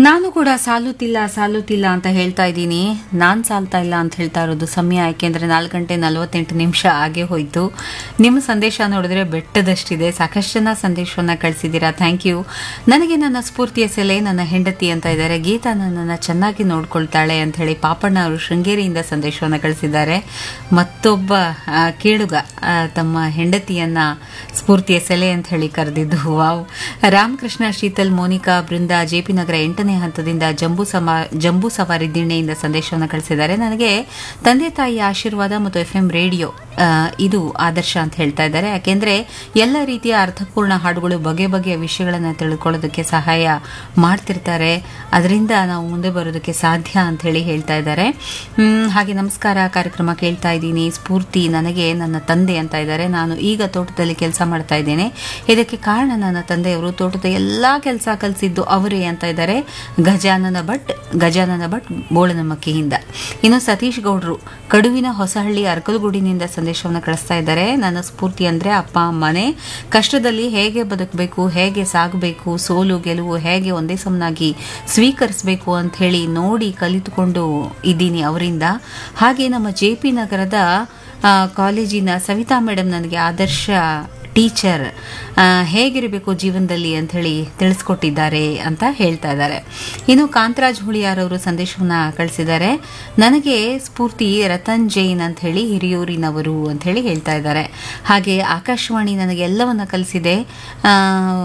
ನಾನು ಕೂಡ ಸಾಲುತ್ತಿಲ್ಲ ಸಾಲುತ್ತಿಲ್ಲ ಅಂತ ಹೇಳ್ತಾ ಇದ್ದೀನಿ ನಾನು ಸಾಲ್ತಾ ಇಲ್ಲ ಅಂತ ಹೇಳ್ತಾ ಇರೋದು ಸಮಯ ಯಾಕೆಂದರೆ ನಾಲ್ಕು ಗಂಟೆ ನಲವತ್ತೆಂಟು ನಿಮಿಷ ಆಗೇ ಹೋಯಿತು ನಿಮ್ಮ ಸಂದೇಶ ನೋಡಿದ್ರೆ ಬೆಟ್ಟದಷ್ಟಿದೆ ಸಾಕಷ್ಟು ಜನ ಸಂದೇಶವನ್ನು ಕಳಿಸಿದ್ದೀರಾ ಥ್ಯಾಂಕ್ ಯು ನನಗೆ ನನ್ನ ಸ್ಫೂರ್ತಿಯ ಸೆಲೆ ನನ್ನ ಹೆಂಡತಿ ಅಂತ ಇದ್ದಾರೆ ಗೀತಾ ನನ್ನನ್ನು ಚೆನ್ನಾಗಿ ನೋಡ್ಕೊಳ್ತಾಳೆ ಅಂತ ಹೇಳಿ ಪಾಪಣ್ಣ ಅವರು ಶೃಂಗೇರಿಯಿಂದ ಸಂದೇಶವನ್ನು ಕಳಿಸಿದ್ದಾರೆ ಮತ್ತೊಬ್ಬ ಆ, ಕೇಳುಗ ಆ, ತಮ್ಮ ಹೆಂಡತಿಯನ್ನ ಸ್ಫೂರ್ತಿಯ ಸೆಲೆ ಅಂತ ಹೇಳಿ ಕರೆದಿದ್ದು wow Ramakrishna Sheetal Monica Brinda JP Nagar ಎಂಟನೇ ಹಂತದಿಂದ ಜಂಬೂ ಸಮಾ ಜಂಬೂ ಸವಾರಿ ದಿಣ್ಣೆಯಿಂದ ಸಂದೇಶವನ್ನು ಕಳಿಸಿದ್ದಾರೆ ನನಗೆ ತಂದೆ ತಾಯಿಯ ಆಶೀರ್ವಾದ ಮತ್ತು ಎಫ್ ಎಂ ರೇಡಿಯೋ ಆ, ಇದು ಆದರ್ಶ ಅಂತ ಹೇಳ್ತಾ ಇದ್ದಾರೆ ಯಾಕೆಂದ್ರೆ ಎಲ್ಲ ರೀತಿಯ ಅರ್ಥಪೂರ್ಣ ಹಾಡುಗಳು ಬಗೆ ಬಗೆಯ ವಿಷಯಗಳನ್ನು ತಿಳ್ಕೊಳ್ಳೋದಕ್ಕೆ ಸಹಾಯ ಮಾಡ್ತಿರ್ತಾರೆ ಅದರಿಂದ ನಾವು ಮುಂದೆ ಬರೋದಕ್ಕೆ ಸಾಧ್ಯ ಅಂತ ಹೇಳಿ ಹೇಳ್ತಾ ಇದ್ದಾರೆ ಹ್ಮ್, ಹಾಗೆ ನಮಸ್ಕಾರ ಕಾರ್ಯಕ್ರಮ ಕೇಳ್ತಾ ಇದ್ದೀನಿ ಸ್ಫೂರ್ತಿ ನನಗೆ ನನ್ನ ತಂದೆ ಅಂತ ಇದ್ದಾರೆ ನಾನು ಈಗ ತೋಟದಲ್ಲಿ ಕೆಲಸ ಮಾಡ್ತಾ ಇದ್ದೇನೆ ಇದಕ್ಕೆ ಕಾರಣ ನನ್ನ ತಂದೆಯವರು ತೋಟದ ಎಲ್ಲಾ ಕೆಲಸ ಕಲಿಸಿದ್ದು ಅವರೇ ಅಂತ ಇದ್ದಾರೆ ಗಜಾನನ ಭಟ್ ಗಜಾನನ ಭಟ್ ಬೋಳನಮಕ್ಕಿಯಿಂದ ಇನ್ನು ಸತೀಶ್ ಗೌಡ್ರು ಕಡುವಿನ ಹೊಸಹಳ್ಳಿ ಅರ್ಕಲಗೂಡಿನಿಂದ ಸಂದೇಶವನ್ನು ಕಳಿಸ್ತಾ ಇದ್ದಾರೆ ನನ್ನ ಸ್ಫೂರ್ತಿ ಅಂದ್ರೆ ಅಪ್ಪ ಅಮ್ಮನೇ ಕಷ್ಟದಲ್ಲಿ ಹೇಗೆ ಬದುಕಬೇಕು ಹೇಗೆ ಸಾಗಬೇಕು ಸೋಲು ಗೆಲುವು ಹೇಗೆ ಒಂದೇ ಸಮನಾಗಿ ಸ್ವೀಕರಿಸಬೇಕು ಅಂತ ಹೇಳಿ ನೋಡಿ ಕಲಿತುಕೊಂಡು ಇದ್ದೀನಿ ಅವರಿಂದ ಹಾಗೆ ನಮ್ಮ ಜೆ ಪಿ ನಗರದ ಆ, ಕಾಲೇಜಿನ ಸವಿತಾ ಮೇಡಮ್ ನನಗೆ ಆದರ್ಶ ಟೀಚರ್ ಆ, ಹೇಗಿರಬೇಕು ಜೀವನದಲ್ಲಿ ಅಂತ ಹೇಳಿ ತಿಳಿಸ್ಕೊಟ್ಟಿದ್ದಾರೆ ಅಂತ ಹೇಳ್ತಾ ಇದ್ದಾರೆ ಇನ್ನು ಕಾಂತರಾಜ್ ಹುಳಿಯಾರ್ ಅವರು ಸಂದೇಶವನ್ನ ಕಳಿಸಿದ್ದಾರೆ ನನಗೆ ಸ್ಫೂರ್ತಿ ರತನ್ ಜೈನ್ ಅಂತ ಹೇಳಿ ಹಿರಿಯೂರಿನವರು ಅಂತ ಹೇಳಿ ಹೇಳ್ತಾ ಇದ್ದಾರೆ ಹಾಗೆ ಆಕಾಶವಾಣಿ ನನಗೆ ಎಲ್ಲವನ್ನ ಕಲಿಸಿದೆ ಆ,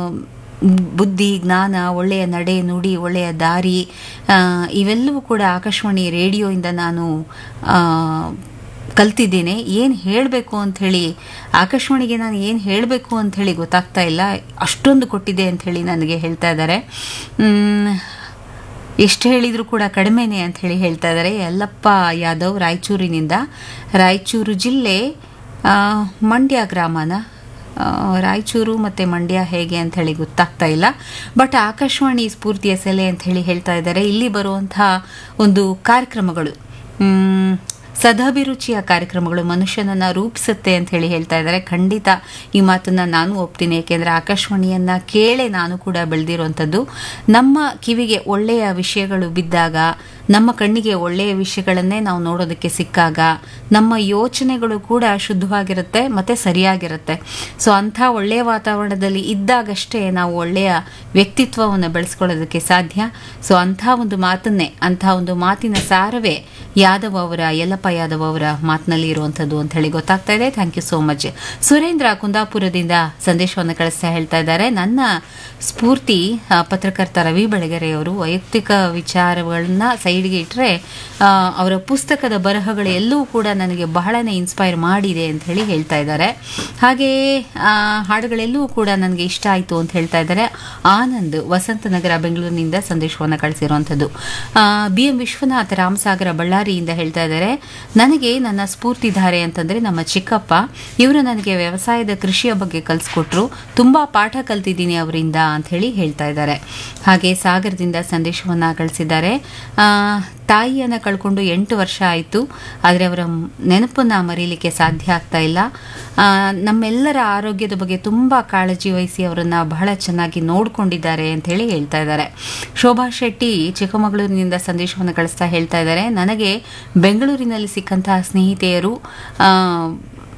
ಬುದ್ಧಿ ಜ್ಞಾನ ಒಳ್ಳೆಯ ನಡೆ ನುಡಿ ಒಳ್ಳೆಯ ದಾರಿ ಆ, ಇವೆಲ್ಲವೂ ಕೂಡ ಆಕಾಶವಾಣಿ ರೇಡಿಯೋಯಿಂದ ನಾನು ಆ, ಕಲ್ತಿದ್ದೇನೆ ಏನು ಹೇಳಬೇಕು ಅಂಥೇಳಿ ಆಕಾಶವಾಣಿಗೆ ನಾನು ಏನು ಹೇಳಬೇಕು ಅಂಥೇಳಿ ಗೊತ್ತಾಗ್ತಾ ಇಲ್ಲ ಅಷ್ಟೊಂದು ಕೊಟ್ಟಿದೆ ಅಂಥೇಳಿ ನನಗೆ ಹೇಳ್ತಾ ಇದ್ದಾರೆ ಮ್, ಎಷ್ಟು ಹೇಳಿದರೂ ಕೂಡ ಕಡಿಮೆನೆ ಅಂತ ಹೇಳಿ ಹೇಳ್ತಾ ಇದ್ದಾರೆ ಯಲ್ಲಪ್ಪ ಯಾದವ್ ರಾಯಚೂರಿನಿಂದ ರಾಯಚೂರು ಜಿಲ್ಲೆ ಆ, ಮಂಡ್ಯ ಗ್ರಾಮನ ಆ, ರಾಯಚೂರು ಮತ್ತು ಮಂಡ್ಯ ಹೇಗೆ ಅಂತ ಹೇಳಿ ಗೊತ್ತಾಗ್ತಾ ಇಲ್ಲ ಬಟ್ ಆಕಾಶವಾಣಿ ಸ್ಫೂರ್ತಿಯ ಸೆಲೆ ಅಂತ ಹೇಳಿ ಹೇಳ್ತಾ ಇದ್ದಾರೆ ಇಲ್ಲಿ ಬರುವಂಥ ಒಂದು ಕಾರ್ಯಕ್ರಮಗಳು ಮ್, ಸದಾಭಿರುಚಿಯ ಕಾರ್ಯಕ್ರಮಗಳು ಮನುಷ್ಯನನ್ನ ರೂಪಿಸುತ್ತೆ ಅಂತ ಹೇಳಿ ಹೇಳ್ತಾ ಇದ್ದಾರೆ ಖಂಡಿತ ಈ ಮಾತನ್ನ ನಾನು ಒಪ್ತೀನಿ ಯಾಕೆಂದ್ರೆ ಆಕಾಶವಾಣಿಯನ್ನ ಕೇಳೇ ನಾನು ಕೂಡ ಬೆಳೆದಿರುವಂಥದ್ದು ನಮ್ಮ ಕಿವಿಗೆ ಒಳ್ಳೆಯ ವಿಷಯಗಳು ಬಿದ್ದಾಗ ನಮ್ಮ ಕಣ್ಣಿಗೆ ಒಳ್ಳೆಯ ವಿಷಯಗಳನ್ನೇ ನಾವು ನೋಡೋದಕ್ಕೆ ಸಿಕ್ಕಾಗ ನಮ್ಮ ಯೋಚನೆಗಳು ಕೂಡ ಶುದ್ಧವಾಗಿರುತ್ತೆ ಮತ್ತೆ ಸರಿಯಾಗಿರುತ್ತೆ ಸೊ ಅಂಥ ಒಳ್ಳೆಯ ವಾತಾವರಣದಲ್ಲಿ ಇದ್ದಾಗಷ್ಟೇ ನಾವು ಒಳ್ಳೆಯ ವ್ಯಕ್ತಿತ್ವವನ್ನು ಬೆಳೆಸ್ಕೊಳ್ಳೋದಕ್ಕೆ ಸಾಧ್ಯ ಸೊ ಅಂಥ ಒಂದು ಮಾತನ್ನೇ ಅಂಥ ಒಂದು ಮಾತಿನ ಸಾರವೇ ಯಾದವ್ ಅವರ ಯಲ್ಲಪ್ಪ ಯಾದವ್ ಅವರ ಮಾತಿನಲ್ಲಿ ಇರುವಂಥದ್ದು ಅಂತ ಹೇಳಿ ಗೊತ್ತಾಗ್ತಾ ಇದೆ thank you so much Surendra ಕುಂದಾಪುರದಿಂದ ಸಂದೇಶವನ್ನು ಕಳಿಸ್ತಾ ಹೇಳ್ತಾ ಇದ್ದಾರೆ ನನ್ನ ಸ್ಫೂರ್ತಿ ಆ, ಪತ್ರಕರ್ತ ರವಿ ಬೆಳಗೆರೆ ಅವರು ವೈಯಕ್ತಿಕ ವಿಚಾರಗಳನ್ನ ಸೈಡ್ಗೆ ಇಟ್ಟರೆ ಅವರ ಪುಸ್ತಕದ ಬರಹಗಳು ಎಲ್ಲವೂ ಕೂಡ ನನಗೆ ಬಹಳನೇ ಇನ್ಸ್ಪೈರ್ ಮಾಡಿದೆ ಅಂತ ಹೇಳಿ ಹೇಳ್ತಾ ಇದ್ದಾರೆ ಹಾಗೆಯೇ ಆ, ಹಾಡುಗಳೆಲ್ಲವೂ ಕೂಡ ನನಗೆ ಇಷ್ಟ ಆಯಿತು ಅಂತ ಹೇಳ್ತಾ ಇದ್ದಾರೆ ಆನಂದ್ ವಸಂತನಗರ ಬೆಂಗಳೂರಿನಿಂದ ಸಂದೇಶವನ್ನು ಕಳಿಸಿರುವಂಥದ್ದು ಬಿ ಎಂ ವಿಶ್ವನಾಥ್ ರಾಮಸಾಗರ ಬಳ್ಳಾರಿಯಿಂದ ಹೇಳ್ತಾ ಇದ್ದಾರೆ ನನಗೆ ನನ್ನ ಸ್ಫೂರ್ತಿಧಾರೆ ಅಂತಂದ್ರೆ ನಮ್ಮ ಚಿಕ್ಕಪ್ಪ ಇವರು ನನಗೆ ವ್ಯವಸಾಯದ ಕೃಷಿಯ ಬಗ್ಗೆ ಕಲಿಸ್ಕೊಟ್ರು ತುಂಬಾ ಪಾಠ ಕಲ್ತಿದ್ದೀನಿ ಅವರಿಂದ ಅಂತ ಹೇಳಿ ಹೇಳ್ತಾ ಇದ್ದಾರೆ ಹಾಗೆ ಸಾಗರದಿಂದ ಸಂದೇಶವನ್ನ ಕಳಿಸಿದ್ದಾರೆ ಆ, ತಾಯಿಯನ್ನ ಕಳ್ಕೊಂಡು ಎಂಟು ವರ್ಷ ಆಯಿತು ಆದರೆ ಅವರ ನೆನಪನ್ನ ಮರೀಲಿಕ್ಕೆ ಸಾಧ್ಯ ಆಗ್ತಾ ಇಲ್ಲ ಆ, ನಮ್ಮೆಲ್ಲರ ಆರೋಗ್ಯದ ಬಗ್ಗೆ ತುಂಬಾ ಕಾಳಜಿ ವಹಿಸಿ ಅವರನ್ನ ಬಹಳ ಚೆನ್ನಾಗಿ ನೋಡ್ಕೊಂಡಿದ್ದಾರೆ ಅಂತ ಹೇಳಿ ಹೇಳ್ತಾ ಇದ್ದಾರೆ ಶೋಭಾ ಶೆಟ್ಟಿ ಚಿಕ್ಕಮಗಳೂರಿನಿಂದ ಸಂದೇಶವನ್ನು ಕಳಿಸ್ತಾ ಹೇಳ್ತಾ ಇದ್ದಾರೆ ನನಗೆ ಬೆಂಗಳೂರಿನಲ್ಲಿ ಸಿಕ್ಕಂತಹ ಸ್ನೇಹಿತೆಯರು ಆ,